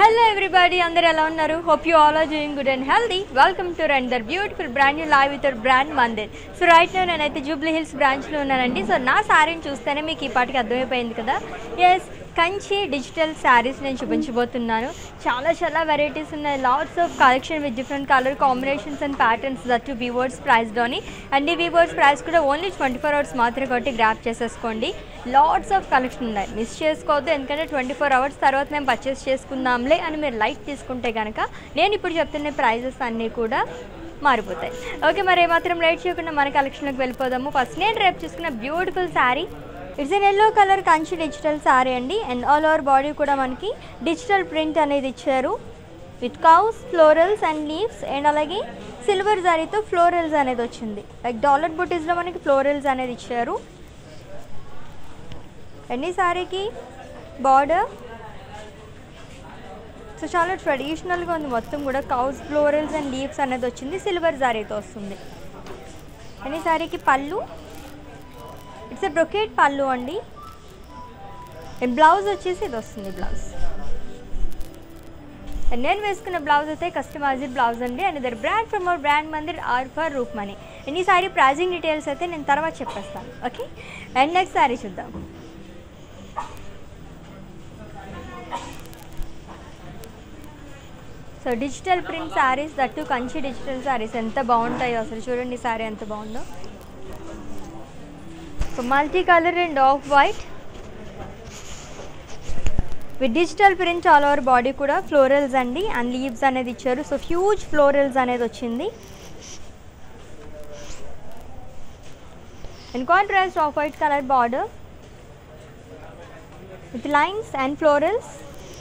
Hello everybody అందరు ఎలా ఉన్నారు hope you all are doing good and healthy welcome to రెండర్ beautiful brand new live with Brand Mandir so right now నేనైతే జూబ్లీ హిల్స్ బ్రాంచ్లో ఉన్నానండి సో నా శారీని చూస్తేనే మీకు ఈ పాటికి అర్థమైపోయింది కదా ఎస్ కంచి డిజిటల్ శారీస్ నేను చూపించబోతున్నాను చాలా చాలా వెరైటీస్ ఉన్నాయి lots of collection with different colour combinations and patterns that too weavers ప్రైస్లోని అండ్ ఈ వివర్స్ ప్రైస్ కూడా ఓన్లీ ట్వంటీ ఫోర్ అవర్స్ మాత్రమే కాబట్టి గ్రాప్ చేసేసుకోండి లాట్స్ ఆఫ్ కలెక్షన్ ఉన్నాయి మిస్ చేసుకోవద్దు ఎందుకంటే ట్వంటీ ఫోర్ అవర్స్ తర్వాత మేము పర్చేస్ చేసుకుందాంలే అని మీరు లైట్ తీసుకుంటే కనుక నేను ఇప్పుడు చెప్తున్న ప్రైజెస్ అన్నీ కూడా మారిపోతాయి ఓకే మరి ఏమాత్రం లేట్ చేయకుండా మన కలెక్షన్లోకి వెళ్ళిపోదాము ఫస్ట్ నేను రేపు చూసుకున్న beautiful sari it's an yellow colour Kanchi digital sari అండి అండ్ ఆల్ ఓవర్ బాడీ కూడా మనకి డిజిటల్ ప్రింట్ అనేది ఇచ్చారు with cows florals and leaves and అలాగే సిల్వర్ జారీతో ఫ్లోరల్స్ అనేది వచ్చింది లైక్ డాలర్ బుటీస్లో మనకి ఫ్లోరల్స్ అనేది ఇచ్చారు అండ్ ఈ శారీకి బార్డర్ సో చాలా ట్రెడిషనల్గా ఉంది మొత్తం కూడా కౌస్ ఫ్లోరల్స్ అండ్ లీవ్స్ అనేది వచ్చింది సిల్వర్ జారీతో వస్తుంది అండ్ ఈ శారీకి పళ్ళు ఇట్స్ ఎ బ్రొకేట్ పళ్ళు అండి బ్లౌజ్ వచ్చేసి ఇది వస్తుంది బ్లౌజ్ అండ్ నేను వేసుకున్న బ్లౌజ్ అయితే కస్టమైజ్డ్ బ్లౌజ్ అండి అండ్ ఇద్దరు brand from our Brand Mandir are for Roop Mani and ఈ సారీ ప్రైజింగ్ డీటెయిల్స్ అయితే నేను తర్వాత చెప్పేస్తాను ఓకే అండ్ నెక్స్ట్ సారీ చూద్దాం so digital print saris that Kanchi digital saris ఎంత బాగుంటాయో అసలు చూడండి ఈ శారీ ఎంత బాగుందో so multi colour and off white with digital print all over body కూడా ఫ్లోరల్స్ అండి అండ్ లీవ్స్ అనేది ఇచ్చారు సో హ్యూజ్ ఫ్లోరల్స్ అనేది వచ్చింది and contrast off white colour border with lines and florals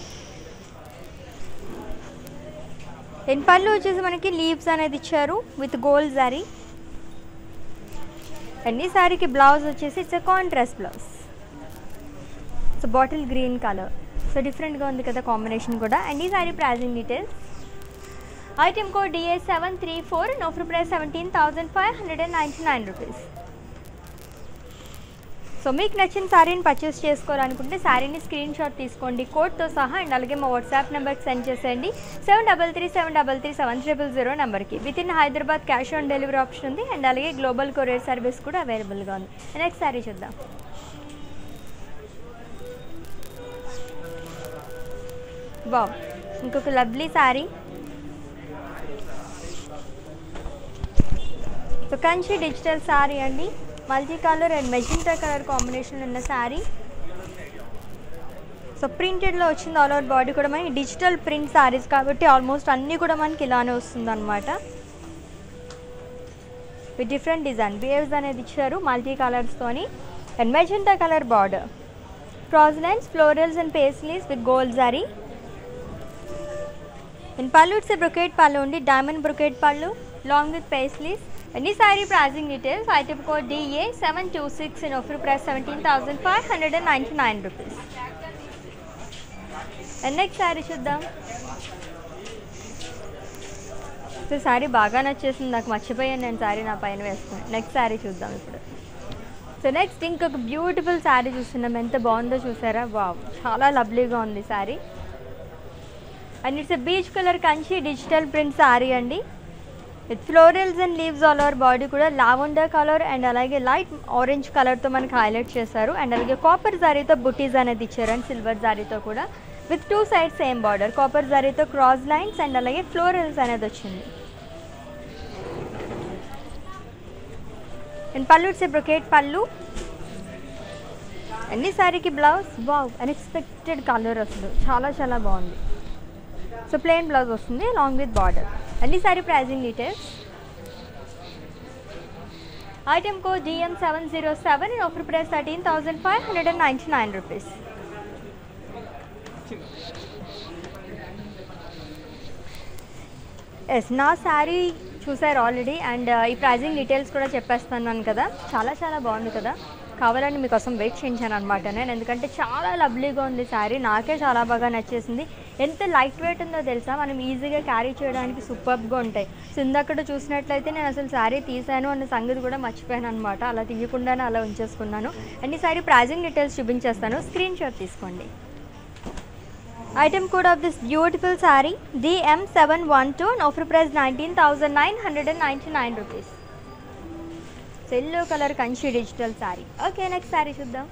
and పళ్ళు వచ్చేసి మనకి లీవ్స్ అనేది ఇచ్చారు విత్ గోల్డ్ జారీ అండ్ ఈ శారీకి బ్లౌజ్ వచ్చేసి it's contrast blouse so bottle green colour so డిఫరెంట్గా ఉంది కదా కాంబినేషన్ కూడా అండ్ ఈ sari pricing details item code DA seven three four and offer price seventeen thousand five hundred and ninety nine rupees so మీకు నచ్చిన శారీని purchase చేసుకోవాలనుకుంటే శారీని స్క్రీన్ షాట్ తీసుకోండి కోడ్తో సహా అండ్ అలాగే మా వాట్సాప్ నెంబర్కి సెండ్ చేసేయండి seven double three seven double three seven triple zero నెంబర్కి with in Hyderabad cash on delivery option ఉంది అండ్ అలాగే గ్లోబల్ కొరియర్ సర్వీస్ కూడా అవైలబుల్గా ఉంది నెక్స్ట్ శారీ చూద్దాం బావ్ ఇంకొక lovely sari so Kanchi digital sari అండి multi colour and magenta colour combination ఉన్న శారీ సో ప్రింటెడ్లో వచ్చింది ఆల్ ఓవర్ బాడీ కూడా మనకి డిజిటల్ ప్రింట్ శారీస్ కాబట్టి ఆల్మోస్ట్ అన్నీ కూడా మనకి ఇలానే వస్తుంది అనమాట విత్ డిఫరెంట్ డిజైన్ వేవ్స్ అనేది ఇచ్చారు మల్టీ కలర్స్తోని and magenta colour border cross lines florals and paisleys with gold zari and పళ్ళు ఇట్స్ బ్రొకేట్ పళ్ళు ఉండి డైమండ్ బ్రొకేట్ పళ్ళు లాంగ్ విత్ పేస్లీస్ అండ్ ఈ sari pricing details item code DA seven two six in offer price seventeen thousand five hundred and ninety nine rupees and next sari చూద్దాం so sari బాగా నచ్చేసింది నాకు మర్చిపోయాను నేను శారీ నా పైన వేసుకుని నెక్స్ట్ శారీ చూద్దాం ఇప్పుడు సో నెక్స్ట్ ఇంకొక బ్యూటిఫుల్ శారీ చూస్తున్నాం ఎంత బాగుందో చూసారా వావ్ చాలా లవ్లీగా ఉంది sari and it's peach colour Kanchi digital print sari అండి with florals and leaves all over body కూడా లావెండర్ కలర్ అండ్ అలాగే లైట్ ఆరెంజ్ కలర్తో మనకి హైలైట్ చేశారు అండ్ అలాగే కాపర్ జారీతో బుటీస్ అనేది ఇచ్చారు అండ్ సిల్వర్ జారీతో కూడా with two side same border copper జారీతో క్రాస్ లైన్స్ అండ్ అలాగే ఫ్లోరల్స్ అనేది వచ్చింది అండ్ పళ్ళు ఇట్స్ బ్రొకేట్ పళ్ళు అన్ని శారీకి బ్లౌజ్ వావ్ అన్ఎక్స్పెక్టెడ్ కలర్ అసలు చాలా చాలా బాగుంది సో ప్లెయిన్ బ్లౌజ్ వస్తుంది లాంగ్ విత్ బార్డర్ అన్ని sari pricing details item code GM seven zero seven and offer price thirteen thousand five hundred and ninety nine rupees yes నా శారీ చూసారు ఆల్రెడీ అండ్ ఈ pricing details కూడా చెప్పేస్తున్నాను కదా చాలా చాలా బాగుంది కదా కావాలని మీకోసం వెయిట్ చేయించాను అనమాట నేను ఎందుకంటే చాలా లవ్లీగా ఉంది శారీ నాకే చాలా బాగా నచ్చేసింది ఎంత లైట్ వెయిట్ ఉందో తెలుసా మనం ఈజీగా క్యారీ చేయడానికి సూపర్గా ఉంటాయి సో ఇందక్కడ చూసినట్లయితే నేను అసలు శారీ తీసాను అన్న సంగతి కూడా మర్చిపోయాను అనమాట అలా తీయకుండానే అలా ఉంచేసుకున్నాను అండ్ ఈ శారీ ప్రైజింగ్ డీటెయిల్స్ చూపించేస్తాను స్క్రీన్ షాట్ తీసుకోండి item code of this beautiful sari DM seven one two offer price nineteen thousand nine hundred and ninety nine rupees yellow colour Kanchi digital sari okay next sari చూద్దాం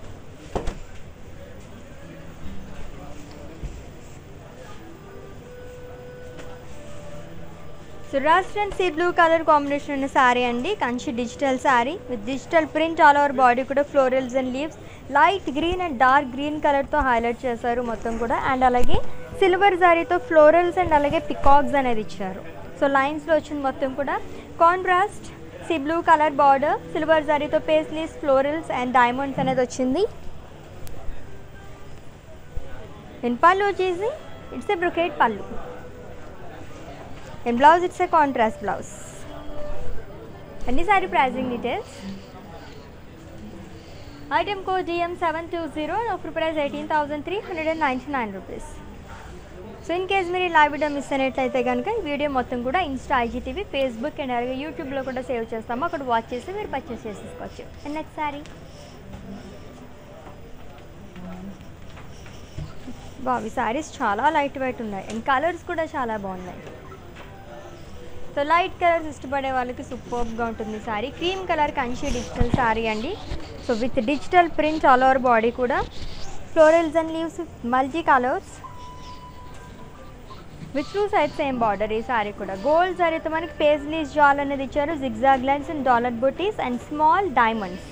సురాస్ట్రన్ సీ బ్లూ కలర్ కాంబినేషన్ ఉన్న శారీ అండి Kanchi digital sari with digital print all over body కూడా florals and leaves light green and dark green కలర్తో highlight చేశారు మొత్తం కూడా and అలాగే సిల్వర్ శారీతో ఫ్లోరల్స్ అండ్ అలాగే పికాక్స్ అనేది ఇచ్చారు సో లైన్స్లో వచ్చింది మొత్తం కూడా contrast sea blue colour border silver శారీతో పేస్లీస్ ఫ్లోరల్స్ అండ్ డైమండ్స్ అనేది వచ్చింది ఇన్ పళ్ళు వచ్చేసి ఇట్స్ ఏ బ్రొకేట్ పళ్ళు in blouse it's a contrast blouse any saree pricing details item code gm720 and offer price 18399 rupees so in case మీరు ఈ live video miss అయినట్లయితే కనుక ఈ వీడియో మొత్తం కూడా ఇన్స్టా ఐజీటీవీ ఫేస్బుక్ అండ్ అలాగే యూట్యూబ్లో కూడా సేవ్ చేస్తాము అక్కడ వాచ్ చేసి మీరు పర్చేస్ చేసేసుకోవచ్చు అండ్ నెక్స్ట్ సారీ బావి సారీస్ చాలా లైట్ వెయిట్ ఉన్నాయి అండ్ కలర్స్ కూడా చాలా బాగున్నాయి సో లైట్ కలర్స్ ఇష్టపడే వాళ్ళకి సూపర్గా ఉంటుంది sari cream colour Kanchi digital sari అండి so with digital print all over body కూడా florals and leaves multi colours with two side same border ఈ సారీ కూడా గోల్డ్ సారీతో మనకి పేజ్లీస్ జాల్ అనేది ఇచ్చారు జిగ్జాగ్ లైన్స్ అండ్ డాలర్ బుటీస్ అండ్ స్మాల్ డైమండ్స్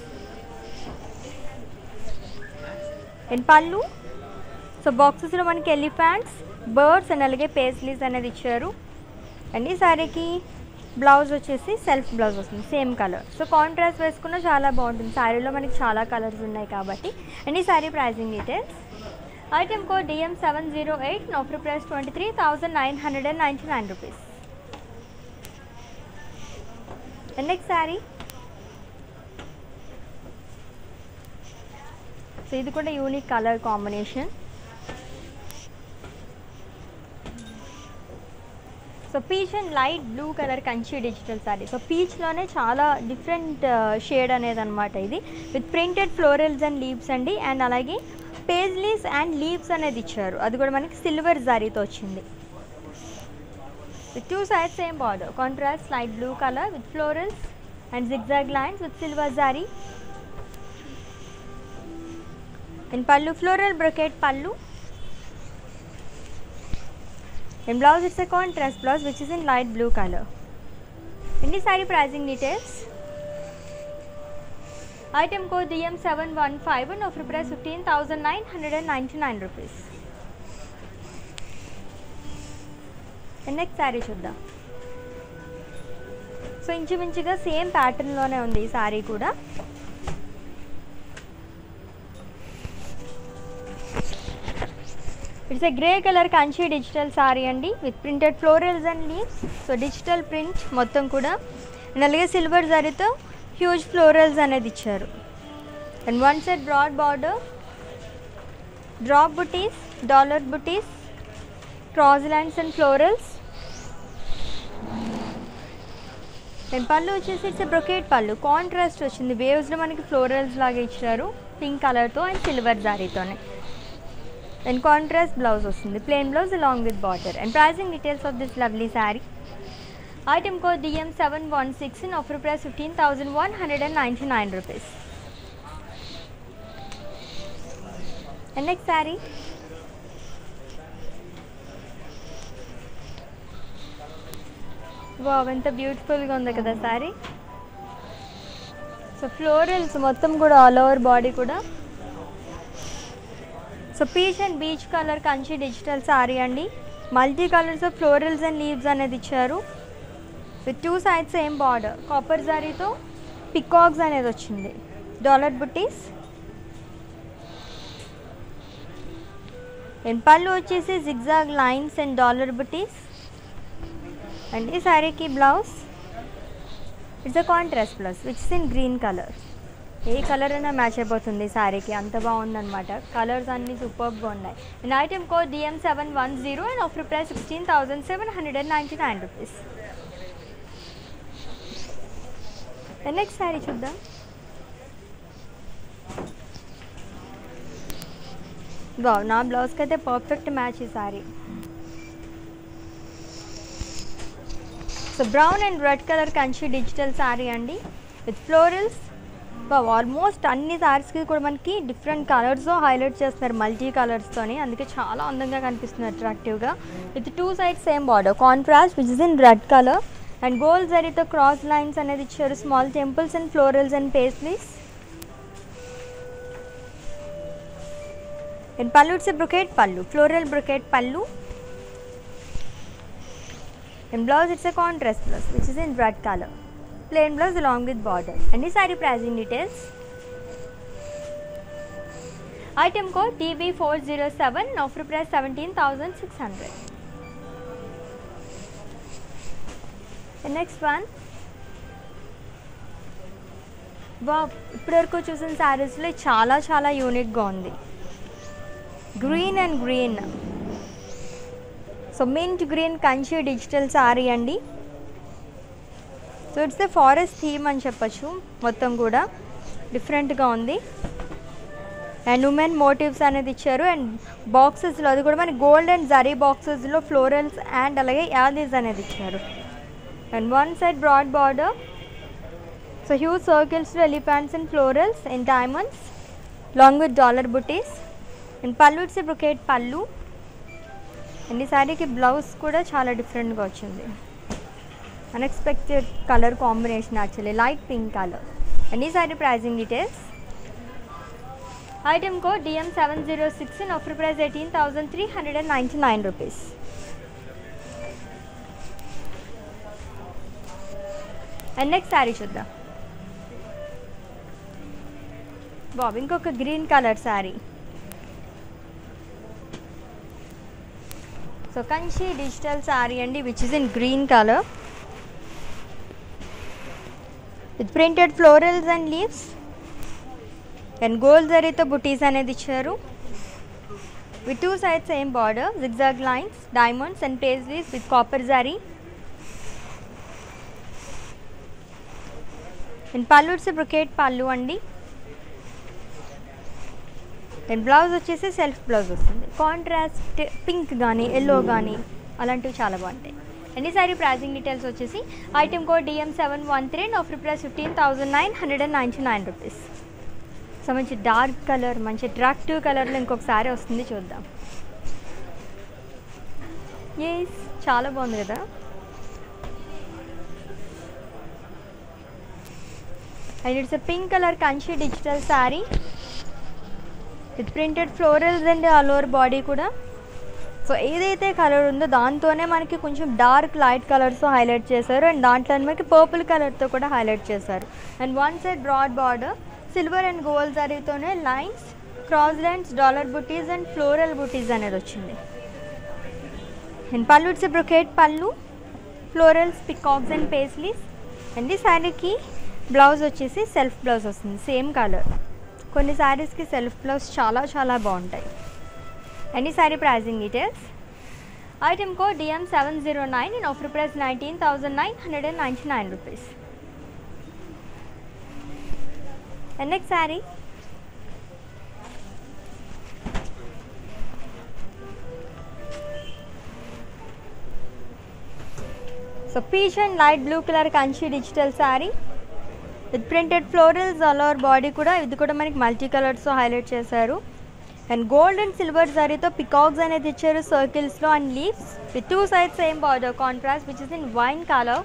అండ్ పళ్ళు సో బాక్సెస్లో మనకి ఎలిఫాంట్స్ బర్డ్స్ అండ్ అలాగే పేస్లీస్ అనేది ఇచ్చారు అండ్ ఈ శారీకి బ్లౌజ్ వచ్చేసి సెల్ఫ్ బ్లౌజ్ వస్తుంది సేమ్ కలర్ సో కాంట్రాస్ట్ వేసుకున్న చాలా బాగుంటుంది శారీలో మనకి చాలా కలర్స్ ఉన్నాయి కాబట్టి అండ్ ఈ sari pricing details item code DM seven zero eight offer price twenty three thousand nine hundred and ninety nine rupees and next sari so ఇది కూడా unique colour combination so peach and light blue colour Kanchi digital sari so పీచ్లోనే చాలా different shade అనేది అనమాట ఇది with printed florals and leaves అండి and అలాగే paisleys and leaves అనేది ఇచ్చారు అది కూడా మనకి సిల్వర్ జారీతో వచ్చింది with two sides same border contrast light blue colour with florals and zigzag lines with silver zari and pallu floral brocade pallu In blouse, it's a contrast blouse which is in light blue color. In the saree pricing details, item code DM715 and offer price 15,999 rupees. And next saree చూద్దాం so ఇంచుమించుగా same ప్యాటర్న్లోనే ఉంది ఈ శారీ కూడా it's a grey colour Kanchi digital sari అండి with printed florals and leaves so digital print మొత్తం కూడా and అలాగే సిల్వర్ జరీతో హ్యూజ్ ఫ్లోరల్స్ అనేది ఇచ్చారు and one side broad border drop butis dollar butis cross lines and florals and పళ్ళు వచ్చేసి ఇట్స్ బ్రొకేట్ పళ్ళు కాంట్రాస్ట్ వచ్చింది వేవ్స్లో మనకి ఫ్లోరల్స్ లాగా ఇచ్చారు పింక్ కలర్తో అండ్ సిల్వర్ జారీతోనే అండ్ కాంట్రాస్ట్ బ్లౌజ్ వస్తుంది plain blouse along with border and pricing details of this lovely sari item code DM seven one six in offer price fifteen thousand one hundred and ninety nine rupees and next sari wow ఎంత బ్యూటిఫుల్గా ఉంది కదా sari so florals మొత్తం కూడా all over body కూడా so peach and beach colour Kanchi digital sari అండి multi colours of florals and leaves అనేది ఇచ్చారు with two sides same border copper జారీతో పికాక్స్ అనేది వచ్చింది డాలర్ బుట్టీస్ అండ్ పళ్ళు వచ్చేసి జిగ్జాగ్ లైన్స్ అండ్ డాలర్ బుటీస్ అండ్ ఈ శారీకి blouse it's a contrast blouse which is in green colour ఏ కలర్ అయినా మ్యాచ్ అయిపోతుంది ఈ శారీకి అంత బాగుందన్నమాట కలర్స్ అన్నీ సూపర్గా ఉన్నాయి and item code DM seven one zero and offer price sixteen thousand seven hundred and ninety nine rupees next sari చూద్దాం వావ్ నా బ్లౌజ్కి అయితే పర్ఫెక్ట్ మ్యాచ్ ఈ sari so brown and red colour Kanchi digital sari అండి విత్ ఫ్లోరల్స్ ఆల్మోస్ట్ అన్ని శారీస్కి కూడా మనకి డిఫరెంట్ కలర్స్ హైలైట్ చేస్తున్నారు మల్టీ కలర్స్తోని అందుకే చాలా అందంగా కనిపిస్తుంది అట్రాక్టివ్గా with two sides same border contrast which is in red colour and gold జరీతో క్రాస్ లైన్స్ అనేది ఇచ్చారు small temples and florals and paisleys and పళ్ళు it's brocade pallu floral brocade pallu and blouse it's a contrast blouse which is in red color plain blouse along with border and the saree pricing details item code db407 offer price 17600 the next one వా ఇప్పటివరకు చూసిన శారీస్లో చాలా చాలా యూనిక్గా ఉంది green and green so mint green Kanchi digital sari అండి so it's the forest theme అని చెప్పచ్చు మొత్తం కూడా డిఫరెంట్గా ఉంది అండ్ ఉమెన్ మోటివ్స్ అనేది ఇచ్చారు అండ్ బాక్సెస్లో అది కూడా మనకి గోల్డ్ అండ్ జరీ బాక్సెస్లో ఫ్లోరల్స్ అండ్ అలాగే యాదీస్ అనేది ఇచ్చారు and one side broad border so huge సర్కిల్స్లో elephants and florals and diamonds long with dollar బుటీస్ అండ్ పళ్ళు ఇట్స్ బ్రొకేట్ పళ్ళు అండ్ ఈ శారీకి బ్లౌజ్ కూడా చాలా డిఫరెంట్గా వచ్చింది unexpected colour combination actually light pink colour and ఈ sari pricing details item code DM seven zero six and offer price eighteen thousand three hundred and ninety nine rupees and next sari చూద్దాం బాబు ఇంకొక green colour sari so Kanchi digital sari అండి which is in green colour with printed florals and leaves and gold జరీతో బుటీస్ అనేది ఇచ్చారు with two sides same border zigzag lines diamonds and paisleys with copper zari and పళ్ళు it's brocade pallu అండి and blouse వచ్చేసి self blouse వస్తుంది contrast pink కానీ yellow కానీ అలాంటివి చాలా బాగుంటాయి ఎన్ని సారీ ప్రైజింగ్ డీటెయిల్స్ వచ్చేసి item code DM seven one three and offer price fifteen thousand nine hundred and ninety nine rupees so మంచి డార్క్ కలర్ మంచి అట్రాక్టివ్ కలర్లో ఇంకొక సారీ వస్తుంది చూద్దాం ఎస్ చాలా బాగుంది కదా and it's a pink colour Kanchi digital sari with printed florals and all over body కూడా సో ఏదైతే కలర్ ఉందో దాంతోనే మనకి కొంచెం డార్క్ లైట్ కలర్స్ హైలైట్ చేశారు అండ్ దాంట్లో మనకి పర్పుల్ కలర్తో కూడా హైలైట్ చేశారు and one side broad border silver and gold జరీతోనే లైన్స్ క్రాస్ లైన్స్ డాలర్ బుటీస్ అండ్ ఫ్లోరల్ బుటీస్ అనేది వచ్చింది అండ్ పళ్ళు it's brocade pallu florals peacocks and paisleys and ఈ శారీకి బ్లౌజ్ వచ్చేసి సెల్ఫ్ బ్లౌజ్ వస్తుంది సేమ్ కలర్ కొన్ని శారీస్కి సెల్ఫ్ బ్లౌజ్ చాలా చాలా బాగుంటాయి any sari pricing details item code DM seven zero nine and offer price nineteen thousand nine hundred and ninety nine rupees and next sari so peach and light blue colour Kanchi digital sari with printed florals all over body కూడా ఇది కూడా మనకి multi కలర్స్తో highlight చేశారు and gold and silver జరీతో peacocks అనేది ఇచ్చారు సర్కిల్స్లో and leaves with two side same border contrast which is in wine colour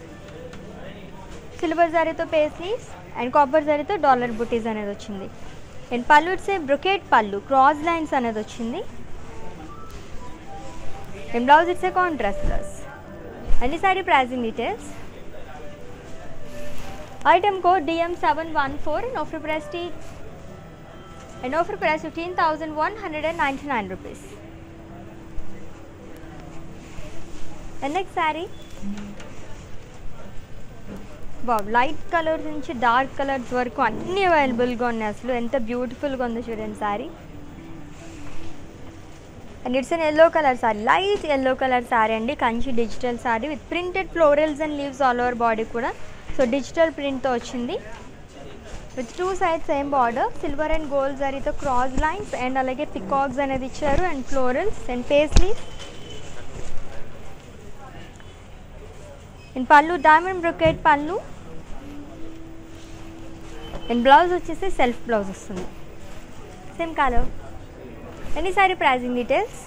silver జరీతో పేస్లీస్ అండ్ కాపర్ జరీతో డాలర్ బుటీస్ అనేది వచ్చింది అండ్ పళ్ళు it's brocade pallu cross lines అనేది వచ్చింది and blouse it's a contrast blouse and ఈ sari pricing details Item code DM714 and offer price T and offer price 15,199 rupees. The next saree. బాబ్ light colour నుంచి dark colours వరకు అన్నీ అవైలబుల్గా ఉన్నాయి అసలు ఎంత బ్యూటిఫుల్గా ఉంది చూడండి sari and it's an yellow colour sari light yellow colour sari అండి Kanchi digital sari with printed florals and leaves all over body కూడా సో డిజిటల్ ప్రింట్తో వచ్చింది with two side same border silver and gold జరీతో క్రాస్ లైన్స్ అండ్ అలాగే పికాక్స్ అనేది ఇచ్చారు and florals and paisleys and pallu diamond brocade pallu and blouse వచ్చేసి self blouse వస్తుంది same colour any sari pricing details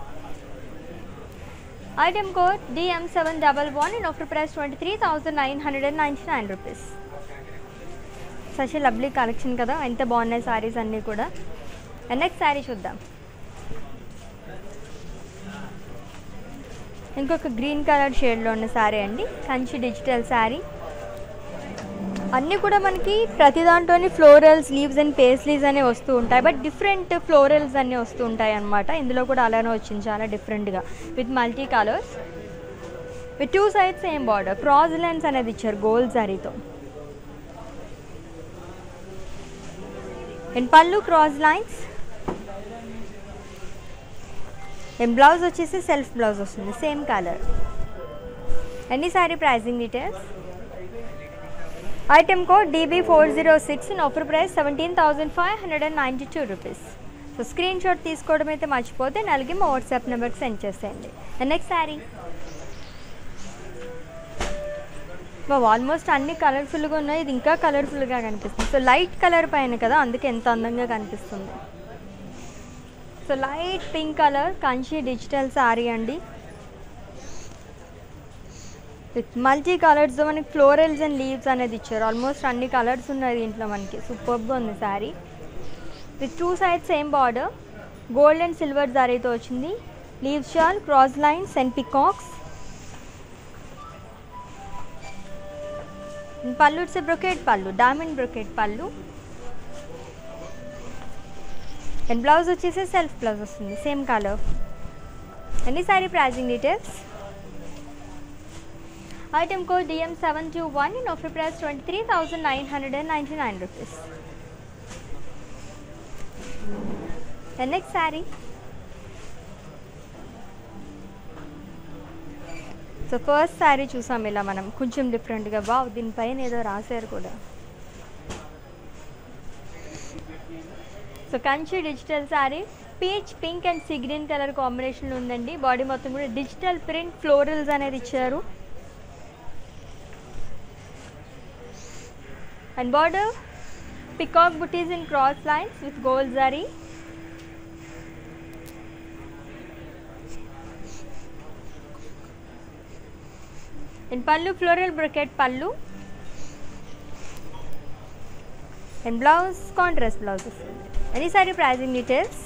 item code DM seven double one in offer price twenty three thousand nine hundred and ninety nine rupees such lovely collection కదా ఎంత బాగున్నాయి సారీస్ అన్నీ కూడా next sari చూద్దాం ఇంకొక green colour షేడ్లో ఉన్న శారీ అండి కంచి డిజిటల్ శారీ అన్నీ కూడా మనకి ప్రతి దాంట్లోని ఫ్లోరల్స్ లీవ్స్ అండ్ పేస్లీస్ అనేవి వస్తూ ఉంటాయి బట్ డిఫరెంట్ ఫ్లోరల్స్ అన్నీ వస్తూ ఉంటాయి అన్నమాట ఇందులో కూడా అలానే వచ్చింది చాలా డిఫరెంట్గా with multi colours with two sides same border cross lines అనేది ఇచ్చారు గోల్డ్ సారీతో and pallu cross lines and blouse వచ్చేసి సెల్ఫ్ బ్లౌజ్ వస్తుంది సేమ్ కలర్ ఎన్ని sari pricing details item code DB four zero six in offer price seventeen thousand five hundred and ninety two rupees so screen shot తీసుకోవడం అయితే మర్చిపోతే నలిగి మా WhatsApp నెంబర్కి send చేసేయండి నెక్స్ట్ శారీ ఆల్మోస్ట్ అన్ని కలర్ఫుల్గా ఉన్నాయి ఇది ఇంకా కలర్ఫుల్గా కనిపిస్తుంది సో లైట్ కలర్ పైన కదా అందుకే ఎంత అందంగా కనిపిస్తుంది so light pink colour Kanchi digital sari అండి విత్ మల్టీ కలర్స్తో మనకి ఫ్లోరల్స్ అండ్ లీవ్స్ అనేది ఇచ్చారు ఆల్మోస్ట్ అన్ని కలర్స్ ఉన్నాయి దీంట్లో మనకి సూపర్గా ఉంది sari with two sides same border gold and silver జారీతో వచ్చింది లీవ్స్ షాల్ cross lines and peacocks pallu it's brocade pallu diamond brocade pallu and blouse వచ్చేసి సెల్ఫ్ బ్లౌజ్ వస్తుంది సేమ్ కలర్ ఎన్ని sari pricing details item code DM seven two one in offer price twenty three thousand nine hundred and ninety nine rupees next sari so first sari చూసాం ఇలా మనం కొంచెం డిఫరెంట్గా బావ్ దీనిపైన ఏదో రాశారు కూడా so Kanchi digital sari peach pink and sea green colour కాంబినేషన్లో ఉందండి బాడీ మొత్తం కూడా డిజిటల్ ప్రింట్ ఫ్లోరల్స్ అనేది ఇచ్చారు and border peacock butis in cross lines with gold zari and pallu floral brocade pallu and blouse contrast blouse వస్తుంది any sari pricing details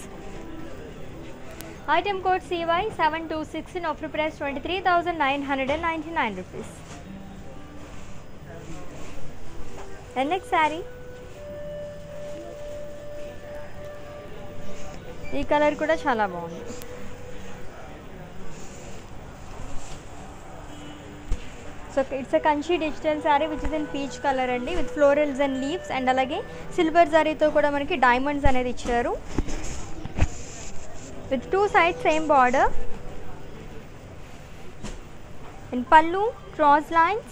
item code CY seven two six in offer price twenty three thousand nine hundred and ninety nine rupees and next sari ఈ colour కూడా చాలా బాగుంది so it's a Kanchi digital sari which is in peach colour అండి with florals and leaves and అలాగే silver జారీతో కూడా మనకి diamonds అనేది ఇచ్చారు with two side same border and pallu cross lines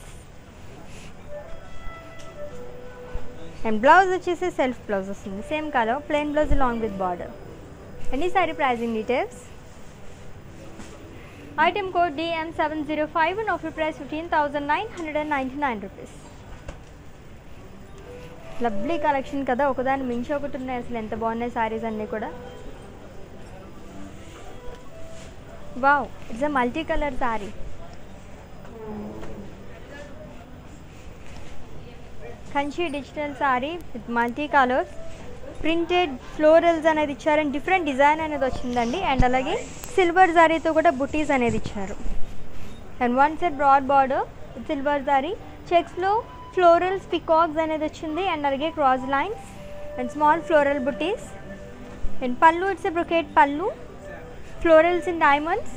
and blouse వచ్చేసి సెల్ఫ్ బ్లౌజ్ వస్తుంది same colour plain blouse long with border any sari pricing details item code DM seven zero five and offer price fifteen thousand nine hundred and ninety nine rupees lovely collection కదా ఒకదాని మించి ఒకటి ఉన్నాయి అసలు ఎంత బాగున్నాయి సారీస్ అన్నీ కూడా wow it's a multi colour sari Kanchi digital sari with multi colours printed florals అనేది ఇచ్చారు అండ్ డిఫరెంట్ డిజైన్ అనేది వచ్చిందండి అండ్ అలాగే సిల్వర్ జారీతో కూడా బుటీస్ అనేది ఇచ్చారు and one set broad border silver zari చెక్స్లో ఫ్లోరల్స్ పికాక్స్ అనేది వచ్చింది అండ్ అలాగే cross lines and small floral butis and పళ్ళు it's brocade pallu florals in diamonds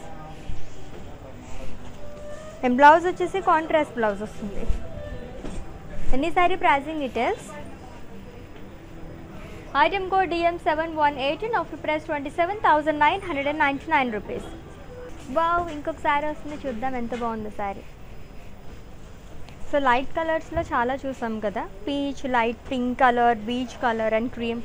and blouse వచ్చేసి కాంట్రాస్ట్ బ్లౌజ్ వస్తుంది ఎన్ని sari pricing details item code DM seven one eight and offer price twenty seven thousand nine hundred and ninety nine rupees బావ్ ఇంకొక శారీ వస్తుంది చూద్దాం ఎంత బాగుందో శారీ సో లైట్ కలర్స్లో చాలా చూసాం కదా peach light pink colour beige colour and cream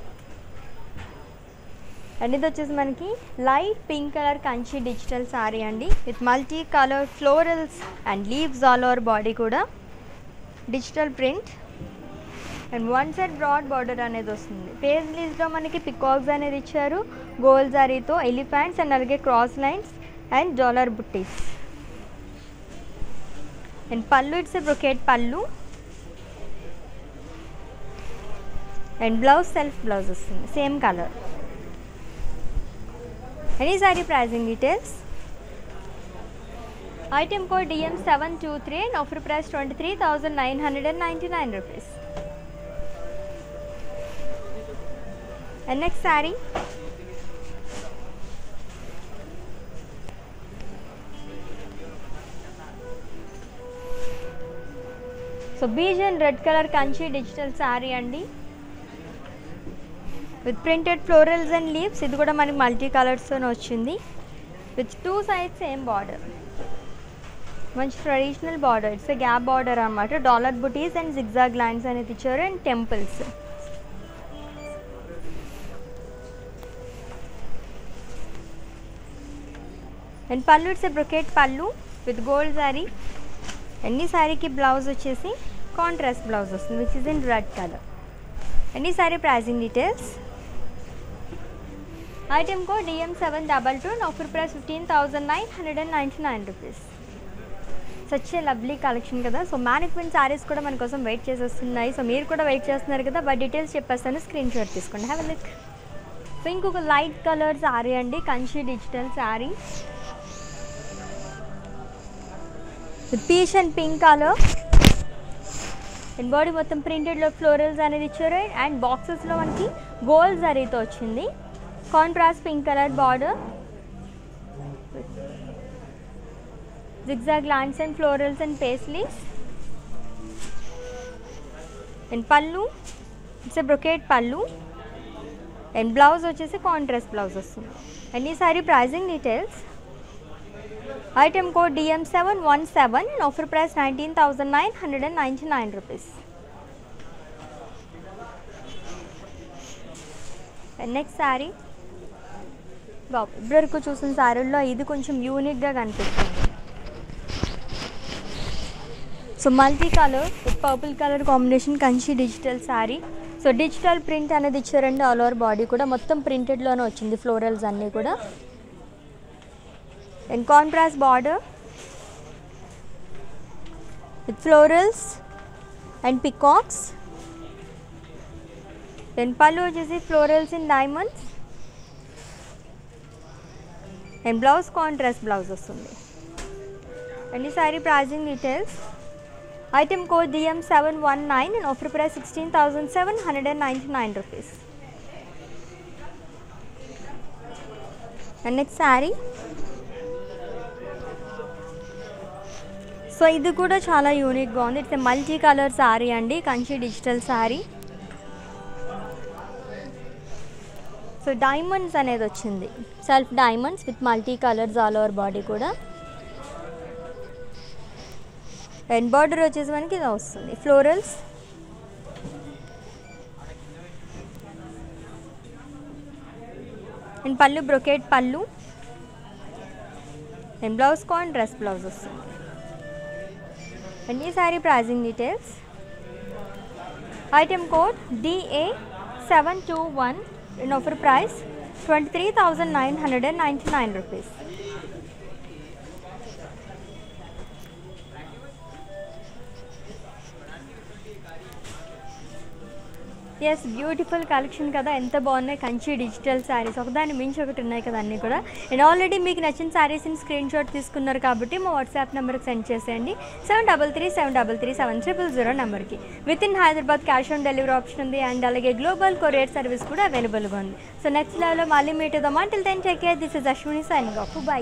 and ఇది వచ్చేసి మనకి light pink colour Kanchi digital sari అండి with multi colour florals and leaves all over body కూడా digital print and one side broad border అనేది వస్తుంది పేజ్ లీజ్లో మనకి పికాక్స్ అనేది ఇచ్చారు గోల్ జారీతో ఎలిఫెంట్స్ అండ్ అలాగే cross lines and dollar butis and పళ్ళు it's brocade pallu and blouse self blouse వస్తుంది సేమ్ కలర్ అండ్ ఈ sari pricing details item code DM seven two three and offer price twenty three thousand nine hundred and ninety nine rupees and next sari so beige and red colour Kanchi digital sari అండి with printed florals and leaves ఇది కూడా మనకి multi కలర్స్తోనే వచ్చింది with two sides same border మంచి traditional border it's gap border అనమాట dollar బుటీస్ and zigzag lines అనేది ఇచ్చారు అండ్ టెంపుల్స్ అండ్ పళ్ళు it's brocade pallu with gold sari and ఈ శారీకి బ్లౌజ్ వచ్చేసి కాంట్రాస్ట్ బ్లౌజ్ వస్తుంది which is in red colour and ఈ sari pricing details item code DM seven double two offer price fifteen thousand nine hundred and ninety nine rupees such a lovely collection కదా so management saris కూడా మన కోసం wait చేసేస్తున్నాయి so మీరు కూడా wait చేస్తున్నారు కదా but details చెప్పేస్తాను స్క్రీన్ షాట్ తీసుకోండి హ్యావ్ లుక్ సో ఇంకొక లైట్ కలర్ శారీ అండి Kanchi digital sari peach and pink colour and body మొత్తం ప్రింటెడ్లో ఫ్లోరల్స్ అనేది ఇచ్చారు అండ్ బాక్సెస్లో మనకి గోల్డ్ జరీతో వచ్చింది contrast pink colour border zigzag lines and florals and paisleys and పళ్ళు it's brocade pallu and blouse వచ్చేసి కాంట్రాస్ట్ బ్లౌజ్ వస్తుంది అండ్ ఈ sari pricing details item code DM seven one seven offer price nineteen thousand nine hundred and ninety nine rupees next sari బాబు ఇప్పటివరకు చూసిన శారీల్లో ఇది కొంచెం యూనిక్గా కనిపిస్తుంది so multi colour with purple colour combination Kanchi digital sari so digital print అనేది ఇచ్చారండి ఆల్ ఓవర్ బాడీ కూడా మొత్తం ప్రింటెడ్లోనే వచ్చింది ఫ్లోరల్స్ అన్నీ కూడా and contrast border with florals and peacocks then pallu వచ్చేసి florals in diamonds and blouse contrast blouse వస్తుంది అండ్ ఈ sari pricing details item code DM seven one nine and offer price sixteen thousand seven hundred and ninety nine rupees and next sari so ఇది కూడా చాలా యూనిక్గా ఉంది it's multi colour sari అండి Kanchi digital sari so diamonds అనేది వచ్చింది self diamonds with multi colours all over body కూడా and border వచ్చేసి మనకి ఇది వస్తుంది florals and pallu brocade pallu and blouse contrast blouse వస్తుంది అండ్ ఈ sari pricing details item code DA seven two one in offer price twenty three thousand nine hundred and ninety nine rupees yes beautiful collection కదా ఎంత బాగున్నాయి Kanchi digital saris ఒకదాన్ని మించి ఒకటి ఉన్నాయి కదా అన్నీ కూడా అండ్ ఆల్రెడీ మీకు నచ్చిన శారీస్ని స్క్రీన్ షాట్ తీసుకున్నారు కాబట్టి మా వాట్సాప్ నెంబర్కి సెండ్ చేసేయండి seven double three seven double three seven triple zero నెంబర్కి with in Hyderabad cash on delivery option ఉంది అండ్ అలాగే గ్లోబల్ కొరియర్ సర్వీస్ కూడా అవైలబుల్గా ఉంది సో నెక్స్ట్ లెవెల్లో మళ్ళీ మీట్ అవుదాం until then take care this is Ashwini signing off bye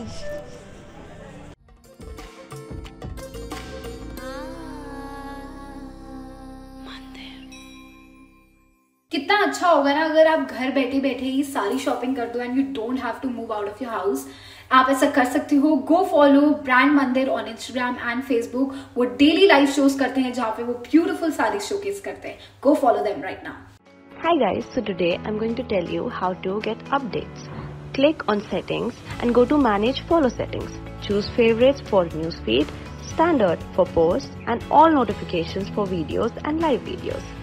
कितना अच्छा होगा ना अगर आप घर बैठे बैठे ही सारी शॉपिंग कर दो and you don't have to move out of your house आप ऐसा कर सकते हो go follow brand Mandir on Instagram and Facebook वो डेली लाइव शोज करते हैं जहाँ पे वो ब्यूटीफुल साड़ी शोकेस करते हैं go follow them right now Hi guys, so today I'm going to tell you how to get updates. Click on settings and go to manage follow settings. Choose favorites for newsfeed, standard for posts and all notifications for videos and live videos.